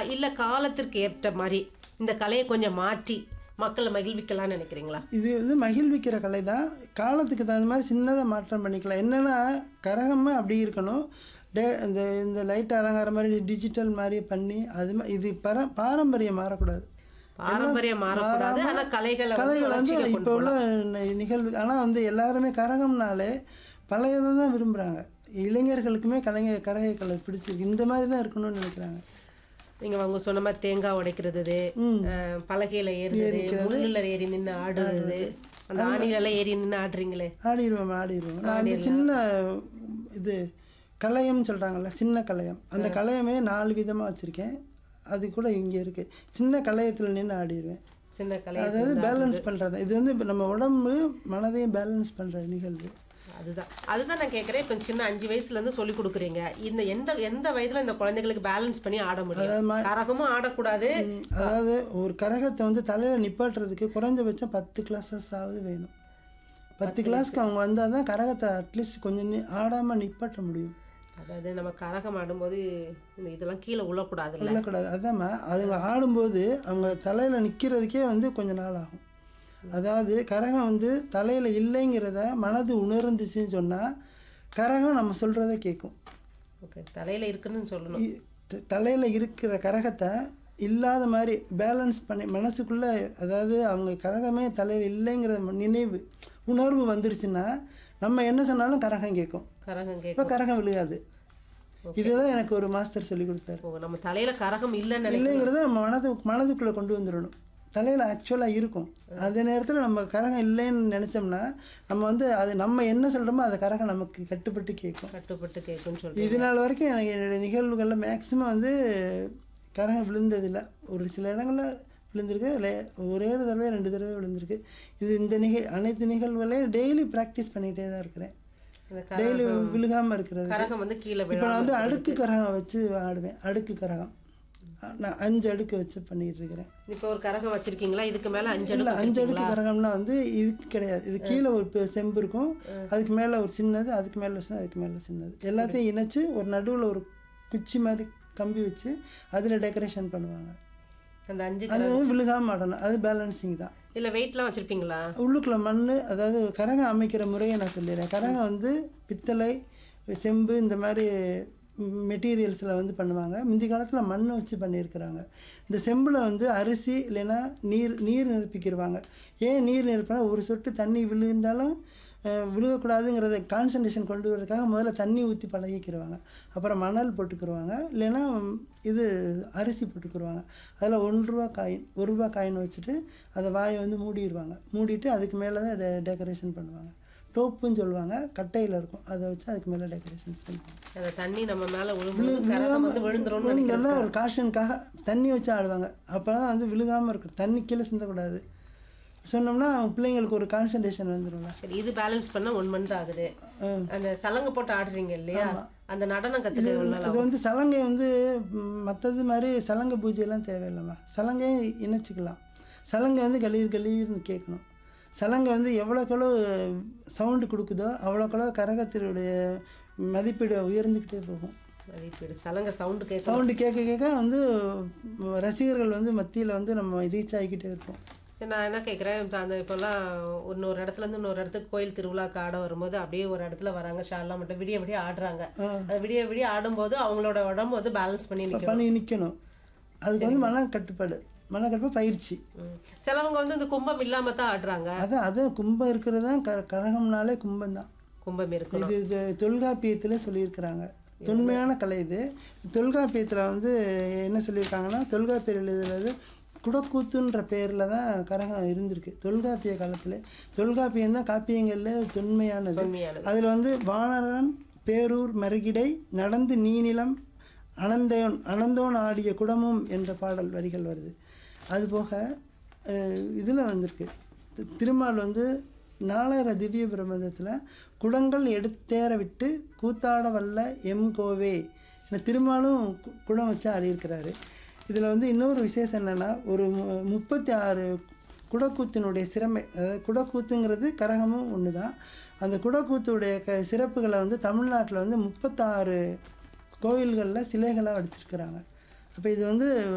இல்லை காலத்திற்கு ஏற்ற மாதிரி இந்த கலையை கொஞ்சம் மாற்றி மக்களை மகிழ்விக்கலாம்னு நினைக்கிறீங்களா இது வந்து மகிழ்விக்கிற கலை தான் காலத்துக்கு தகுந்த மாதிரி சின்னதாக மாற்றம் பண்ணிக்கலாம் என்னென்னா கரகமே அப்படி இருக்கணும் டே இந்த இந்த லைட் அலங்காரம் மாதிரி டிஜிட்டல் மாதிரி பண்ணி அது மா- இது பர பாரம்பரியம் மாறக்கூடாது பாரம்பரியம் மாறக்கூடாது ஆனா கலைகளை வந்து கலைகள் வந்து வளர்ச்சிக்கு கொண்டு இப்போ உள்ள நி- நிகழ்வு ஆனால் வந்து எல்லாருமே கரகம்னாலே பழையதை தான் விரும்புகிறாங்க இளைஞர்களுக்குமே கலைஞர் கரகை கலை பிடிச்சிருக்கு இந்த மாதிரி தான் இருக்கணும்னு நினைக்கிறாங்க நீங்க அவங்க சொன்ன மாதிரி தேங்காய் உடைக்கிறது அஹ், பலகையில ஏறுறது முள்ளுல ஏறி நின்று ஆடுறது அந்த ஆணில ஏறி நின்று ஆடுறீங்களே ஆடிடுவோம் ஆடிடுவோம் நான் அந்த சின்ன இது கலையம்னு சொல்கிறாங்கல்ல சின்ன கலையம் அந்த கலையமே நாலு விதமாக வச்சுருக்கேன் அது கூட இங்கே இருக்குது சின்ன கலையத்தில் நின்று ஆடிடுவேன் சின்ன கலை அதாவது பேலன்ஸ் பண்ணுறது இது வந்து நம்ம உடம்பு மனதையும் பேலன்ஸ் பண்ணுற நிகழ்வு அதுதான் அதுதான் நான் கேட்குறேன் இப்போ சின்ன அஞ்சு வயசுல இருந்து சொல்லி கொடுக்குறீங்க இந்த எந்த எந்த வயதுல இந்த குழந்தைகளுக்கு பேலன்ஸ் பண்ணி ஆட முடியும் கரகமும் ஆடக்கூடாது அதாவது ஒரு கரகத்தை வந்து தலையில் நிப்பாட்டுறதுக்கு குறைஞ்சபட்சம் பத்து கிளாஸஸ் ஆகுது வேணும் பத்து கிளாஸ்க்கு அவங்க வந்தால் தான் கரகத்தை அட்லீஸ்ட் கொஞ்சம் நி- ஆடாம நிப்பாட்ட முடியும் அதாவது நம்ம கரகம் ஆடும்போது இந்த இதெல்லாம் கீழே உழக்கூடாதுல்ல சொல்லக்கூடாது அதாம்மா அதுங்க ஆடும்போது அவங்க தலையில் நிற்கிறதுக்கே வந்து கொஞ்ச நாள் ஆகும் அதாவது கரகம் வந்து தலையில் இல்லைங்கிறத மனது உணர்ந்துச்சுன்னு சொன்னால் கரகம் நம்ம சொல்கிறத கேட்கும் ஓகே தலையில இருக்குன்னு சொல்லணும் தலையில் இருக்கிற கரகத்தை இல்லாத மாதிரி பேலன்ஸ் பண்ணி மனசுக்குள்ளே அதாவது அவங்க கரகமே தலையில் இல்லைங்கிற நினைவு உணர்வு வந்துருச்சுன்னா நம்ம என்ன சொன்னாலும் கரகம் கேட்கும் கரகம் இப்போ கேட்கும் கரகம் விழுகாது இதுதான் எனக்கு ஒரு மாஸ்டர் சொல்லி கொடுத்தாரு ஓ, நம்ம தலையில கரகம் இல்லைன்னு நினைக்கிறேன் இல்லைங்கிறத நம்ம மனது மனதுக்குள்ளே கொண்டு வந்துடணும் தலையில் ஆக்சுவலாக இருக்கும் அதே நேரத்தில் நம்ம கரகம் இல்லைன்னு நினச்சோம்னா நம்ம வந்து அது நம்ம என்ன சொல்கிறோமோ அதை கரகம் நமக்கு கட்டுப்பட்டு கேட்கும் கட்டுப்பட்டு கேட்கும்னு சொல்லி இது நாள் வரைக்கும் எனக்கு என்னுடைய நிகழ்வுகளில் மேக்ஸிமம் வந்து கரகம் விழுந்ததில்லை ஒரு சில இடங்களில் விழுந்திருக்கு இல்லை ஒரே ஒரு தடவை ரெண்டு தடவை விழுந்திருக்கு இது இந்த நிகழ் அனைத்து நிகழ்வுகளையும் டெய்லி ப்ராக்டிஸ் பண்ணிகிட்டே தான் இருக்கிறேன் அந்த டெய்லி விழுகாமல் இருக்கிறது கரகம் வந்து கீழே இப்போ விழாம நான் வந்து அடுக்கு கரகம் வச்சு ஆடுவேன் அடுக்கு கரகம் நான் அஞ்சு அடுக்கு வச்சு பண்ணிக்கிட்டு இருக்கிறேன் இப்போ ஒரு கரகம் வச்சிருக்கீங்களா இதுக்கு மேல அஞ்சு இல்லை அடுக்கு அஞ்சு அடுக்கு கரகம்னா வந்து இதுக்கு கிடையாது இது கீழே ஒரு பெ- செம்பு இருக்கும் அதுக்கு மேலே ஒரு சின்னது அதுக்கு மேலே சின்னது அதுக்கு மேலே சின்னது எல்லாத்தையும் இணைச்சு ஒரு நடுவில் ஒரு குச்சி மாதிரி கம்பி வச்சு அதில் டெக்கரேஷன் பண்ணுவாங்க அந்த அஞ்சு அது வந்து விழுகாம ஆடணும் அது பேலன்சிங் தான் இல்ல வெயிட்லாம் வச்சிருப்பீங்களா உள்ளுக்குள்ள மண் அதாவது கரகம் அமைக்கிற முறையை நான் சொல்லிடுறேன் கரகம் வந்து பித்தளை செம்பு இந்த மாதிரி மெட்டீரியல்ஸில் வந்து பண்ணுவாங்க முந்தி காலத்தில் மண் வச்சு பண்ணியிருக்கிறாங்க இந்த செம்பில் வந்து அரிசி இல்லைன்னா நீர் நீர் நிரப்பிக்கிடுவாங்க ஏன் நீர் நிரப்பினா ஒரு சொட்டு தண்ணி விழுந்தாலும் அஹ், விழுகக்கூடாதுங்கிறத கான்சன்ட்ரேஷன் கொண்டு வரதுக்காக முதல்ல தண்ணி ஊற்றி பழகிக்கிடுவாங்க அப்புறம் மணல் போட்டுக்கிடுவாங்க இல்லைன்னா ம், இது அரிசி போட்டுக்கிடுவாங்க அதில் ஒன்று ரூபா காயின் ஒரு ரூபா காயின் வச்சுட்டு அதை வாயை வந்து மூடிடுவாங்க மூடிட்டு அதுக்கு மேலே தான் டெ டெக்கரேஷன் பண்ணுவாங்க டோப்புன்னு சொல்லுவாங்க கட்டையில் இருக்கும் அதை வச்சு அதுக்கு மேலே டெக்கரேஷன் பண்ணுவாங்க அந்த தண்ணி நம்ம மேல விழும்போது கரகம் வந்து விழுந்துரும்னு நினைக்கிறேன் விழுந்தோன்னா ஒரு காஷனுக்காக தண்ணி வச்சு ஆடுவாங்க அப்போ தான் வந்து விழுகாமல் இருக்கும் தண்ணி கீழே சிந்தக்கூடாது சொன்னோம்னா பிள்ளைங்களுக்கு ஒரு கான்சன்ட்ரேஷன் வந்துடும்ல சரி இது பேலன்ஸ் பண்ண ஒன் மந்த் ஆகுது அந்த சலங்கை போட்டு ஆடுறீங்க இல்லையா அந்த நடனம் கத்துக்க அது வந்து சலங்கை வந்து மற்றது மாதிரி சலங்கை பூஜையெல்லாம் தேவையில்லைம்மா சலங்கையை இணைச்சிக்கலாம் சலங்கை வந்து கலீர் கலீர்னு கேட்கணும் சலங்கை வந்து எவ்வளோக்களோ சவுண்டு கொடுக்குதோ அவ்வளோக்களோ கரகத்தினுடைய மதிப்பீடு உயர்ந்துக்கிட்டே போகும் மதிப்பீடு சலங்கை சவுண்டு கேட்க சவுண்டு கேட்க கேட்க வந்து ரசிகர்கள் வந்து மத்தியில் வந்து நம்ம ரீச் ஆகிக்கிட்டே இருப்போம் சரி நான் என்ன கேட்குறேன் இப்போ அந்த இப்போல்லாம் இன்னொரு இடத்துல இருந்து இன்னொரு இடத்துக்கு கோயில் திருவிழாக்கு ஆட வரும்போது அப்படியே ஒரு இடத்துல வராங்க ஷால்லாம் மட்டும் விடிய விடிய ஆடுறாங்க அது விடிய விடிய ஆடும்போது அவங்களோட உடம்பு வந்து பேலன்ஸ் பண்ணி நிற்கும் பண்ணி நிற்கணும் அதுக்கு வந்து மன கட்டுப்பாடு மன கட்டுப்பாடு பயிற்சி சிலவங்க வந்து இந்த கும்பம் இல்லாம தான் ஆடுறாங்க அதான் அதான் கும்பம் இருக்கிறது தான் க கரகம்னாலே கும்பம் தான் கும்பம் இருக்கு இது இது தொல்காப்பியத்தில் சொல்லியிருக்கிறாங்க தொன்மையான கலை இது தொல்காப்பியத்தில் வந்து என்ன சொல்லியிருக்காங்கன்னா தொல்காப்பியர் எழுதுறது குடக்கூத்துன்ற பேரில் தான் கரகம் இருந்திருக்கு தொல்காப்பிய காலத்தில் தொல்காப்பியம் தான் காப்பியங்களில் தொன்மையானது தொன்மையானது. அதில் வந்து வானரன் பேரூர் மருகிடை நடந்து நீநிலம் அனந்தோன் அனந்தோன் ஆடிய குடமும் என்ற பாடல் வரிகள் வருது அதுபோக இதில் வந்திருக்கு தி- திருமால் வந்து நாலாயிர திவ்ய பிரபந்தத்தில் குடங்கள் எடுத்தேற விட்டு கூத்தாட வல்ல எம் கோவே என திருமாலும் கு- குடம் வச்சு ஆடியிருக்கிறாரு இதில் வந்து இன்னொரு விசேஷம் என்னென்னா ஒரு மு- முப்பத்தி ஆறு குடக்கூத்தினுடைய சிறமை அதாவது குடக்கூத்துங்கிறது கரகமும் ஒன்று தான் அந்த குடக்கூத்துடைய க சிறப்புகளை வந்து தமிழ்நாட்டில் வந்து முப்பத்தாறு கோவில்களில் சிலைகளாக வடிச்சிருக்கிறாங்க அப்போ இது வந்து